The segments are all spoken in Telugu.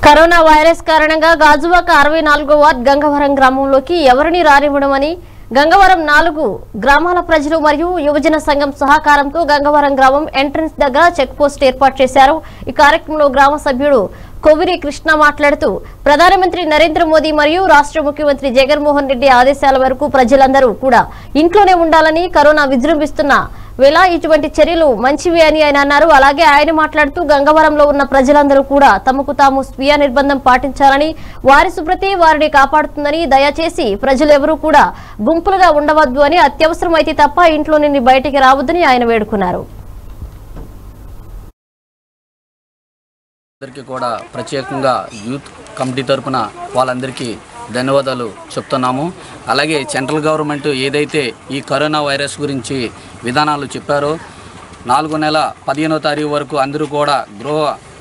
కరోనా వైరస్ కారణంగా గాజువాక అరవై నాలుగో వార్డ్ గంగవరం గ్రామంలోకి ఎవరిని రానివ్వడమని గంగవరం నాలుగు గ్రామాల ప్రజలు మరియు యువజన సంఘం సహకారంతో గంగవరం గ్రామం ఎంట్రన్స్ దగ్గర చెక్ పోస్ట్ ఏర్పాటు చేశారు ఈ కార్యక్రమంలో గ్రామ సభ్యుడు కొవిరి కృష్ణ మాట్లాడుతూ ప్రధానమంత్రి నరేంద్ర మోదీ మరియు రాష్ట్ర ముఖ్యమంత్రి జగన్మోహన్ రెడ్డి ఆదేశాల వరకు ప్రజలందరూ కూడా ఇంట్లోనే ఉండాలని కరోనా విజృంభిస్తున్న వేళ ఇటువంటి చర్యలు మంచివి అని ఆయన అన్నారు అలాగే ఆయన మాట్లాడుతూ గంగవరంలో ఉన్న ప్రజలందరూ కూడా తమకు తాము స్వీయ నిర్బంధం పాటించాలని వారి శుభ్రతే వారిని కాపాడుతుందని దయచేసి ప్రజలు ఎవరూ కూడా గుంపులుగా ఉండవద్దు అని అత్యవసరమైతే తప్ప ఇంట్లో నుండి బయటికి రావద్దని ఆయన వేడుకున్నారు అందరికీ కూడా ప్రత్యేకంగా యూత్ కమిటీ తరపున వాళ్ళందరికీ ధన్యవాదాలు చెప్తున్నాము అలాగే సెంట్రల్ గవర్నమెంట్ ఏదైతే ఈ కరోనా వైరస్ గురించి విధానాలు చెప్పారో నాలుగు నెల పదిహేనో తారీఖు వరకు అందరూ కూడా గృహ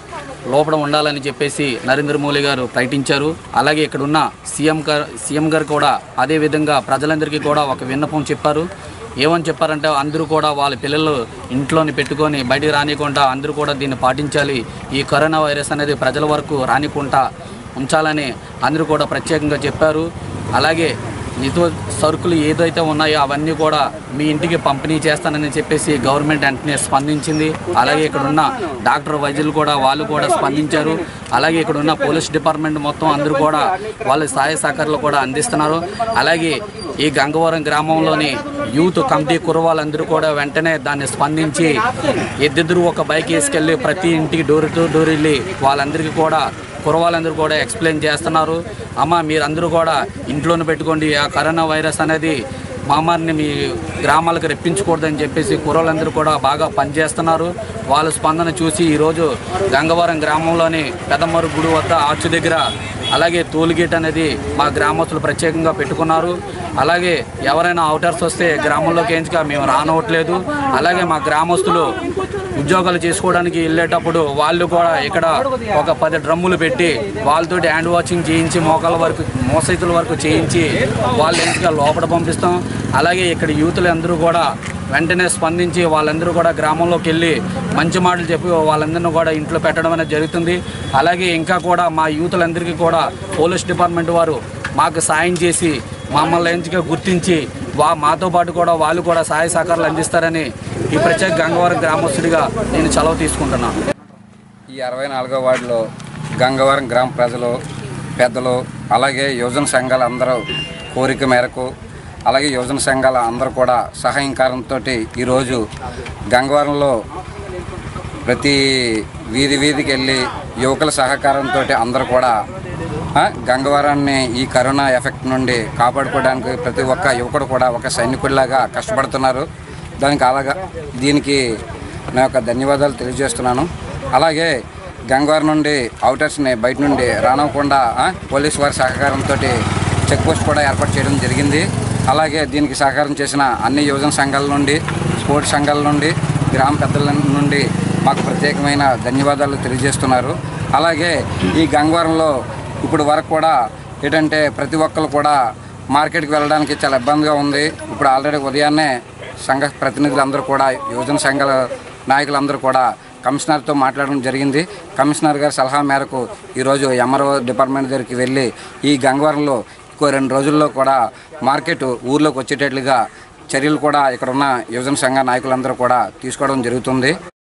లోపల ఉండాలని చెప్పేసి నరేంద్ర మోడీ గారు ప్రకటించారు అలాగే ఇక్కడ ఉన్న సీఎం గారు సీఎం గారు కూడా అదే విధంగా ప్రజలందరికీ కూడా ఒక విన్నపం చెప్పారు ఏమని చెప్పారంటే అందరూ కూడా వాళ్ళ పిల్లలు ఇంట్లోని పెట్టుకొని బయటికి రానికుండా అందరూ కూడా దీన్ని పాటించాలి ఈ కరోనా వైరస్ అనేది ప్రజల వరకు రానికుండా ఉంచాలని అందరూ కూడా ప్రత్యేకంగా చెప్పారు అలాగే నిత్య సరుకులు ఏదైతే ఉన్నాయో అవన్నీ కూడా మీ ఇంటికి పంపిణీ చేస్తానని చెప్పేసి గవర్నమెంట్ వెంటనే స్పందించింది అలాగే ఇక్కడ ఉన్న డాక్టర్ వైద్యులు కూడా వాళ్ళు కూడా స్పందించారు అలాగే ఇక్కడ ఉన్న పోలీస్ డిపార్ట్మెంట్ మొత్తం అందరూ కూడా వాళ్ళ సహాయ సహకారాలు కూడా అందిస్తున్నారు అలాగే ఈ గంగవరం గ్రామంలోని యూత్ కమిటీ కురవాళ్ళందరూ కూడా వెంటనే దాన్ని స్పందించి ఇద్దరు ఒక బైక్ వేసుకెళ్ళి ప్రతి ఇంటికి డోర్ టు డోర్ వెళ్ళి వాళ్ళందరికీ కూడా కురవాళ్ళందరూ కూడా ఎక్స్ప్లెయిన్ చేస్తున్నారు అమ్మ మీరందరూ కూడా ఇంట్లోనే పెట్టుకోండి ఆ కరోనా వైరస్ అనేది మామారిని మీ గ్రామాలకు రెప్పించకూడదని చెప్పేసి కుర్రోళ్ళందరూ కూడా బాగా పనిచేస్తున్నారు వాళ్ళ స్పందన చూసి ఈరోజు గంగవరం గ్రామంలోని పెదమరు గుడి వద్ద ఆర్చ్ దగ్గర అలాగే టోల్ గేట్ అనేది మా గ్రామస్తులు ప్రత్యేకంగా పెట్టుకున్నారు అలాగే ఎవరైనా అవుటర్స్ వస్తే గ్రామంలోకి ఏంచుగా మేము రానవట్లేదు అలాగే మా గ్రామస్తులు ఉద్యోగాలు చేసుకోవడానికి వెళ్ళేటప్పుడు వాళ్ళు కూడా ఇక్కడ ఒక పది డ్రమ్ములు పెట్టి వాళ్ళతోటి హ్యాండ్ వాషింగ్ చేయించి మోకాల వరకు మోసైతుల వరకు చేయించి వాళ్ళు ఎంచుగా లోపల పంపిస్తాం అలాగే ఇక్కడ యూతులు అందరూ కూడా వెంటనే స్పందించి వాళ్ళందరూ కూడా గ్రామంలోకి వెళ్ళి మంచి మాటలు చెప్పి వాళ్ళందరినీ కూడా ఇంట్లో పెట్టడం అనేది జరుగుతుంది అలాగే ఇంకా కూడా మా యూతులందరికీ కూడా పోలీస్ డిపార్ట్మెంట్ వారు మాకు సాయం చేసి మమ్మల్ని ఎంచుగా గుర్తించి వా మాతో పాటు కూడా వాళ్ళు కూడా సహాయ సహకారాలు అందిస్తారని ఈ ప్రత్యేక గంగవరం గ్రామస్తుడిగా నేను సెలవు తీసుకుంటున్నాను ఈ అరవై నాలుగో వార్డులో గంగవరం గ్రామ ప్రజలు పెద్దలు అలాగే యువజన సంఘాల అందరూ కోరిక మేరకు అలాగే యువజన సంఘాల అందరూ కూడా సహాయకారంతో ఈరోజు గంగవరంలో ప్రతి వీధి వీధికి వెళ్ళి యువకుల సహకారంతో అందరూ కూడా ఆ, గంగవరాన్ని ఈ కరోనా ఎఫెక్ట్ నుండి కాపాడుకోవడానికి ప్రతి ఒక్క యువకుడు కూడా ఒక సైనికుడిలాగా కష్టపడుతున్నారు దానికి అలాగా దీనికి నా యొక్క ధన్యవాదాలు తెలియజేస్తున్నాను అలాగే గంగవరం నుండి అవుటర్స్ని బయట నుండి రానివ్వకుండా ఆ, పోలీస్ వారి సహకారంతో చెక్ పోస్ట్ కూడా ఏర్పాటు చేయడం జరిగింది అలాగే దీనికి సహకారం చేసిన అన్ని యువజన సంఘాల నుండి స్పోర్ట్స్ సంఘాల నుండి గ్రామ పెద్దల నుండి మాకు ప్రత్యేకమైన ధన్యవాదాలు తెలియజేస్తున్నారు అలాగే ఈ గంగవరంలో ఇప్పుడు వరకు కూడా ఏంటంటే ప్రతి ఒక్కరు కూడా మార్కెట్కి వెళ్ళడానికి చాలా ఇబ్బందిగా ఉంది ఇప్పుడు ఆల్రెడీ ఉదయాన్నే సంఘ ప్రతినిధులందరూ కూడా యువజన సంఘాల నాయకులందరూ కూడా కమిషనర్తో మాట్లాడడం జరిగింది కమిషనర్ గారి సలహా మేరకు ఈరోజు ఎంఆర్ఓ డిపార్ట్మెంట్ దగ్గరికి వెళ్ళి ఈ గంగవరంలో ఇంకో రెండు రోజుల్లో కూడా మార్కెట్ ఊర్లోకి వచ్చేటట్లుగా చర్యలు కూడా ఇక్కడ ఉన్న యువజన సంఘ నాయకులందరూ కూడా తీసుకోవడం జరుగుతుంది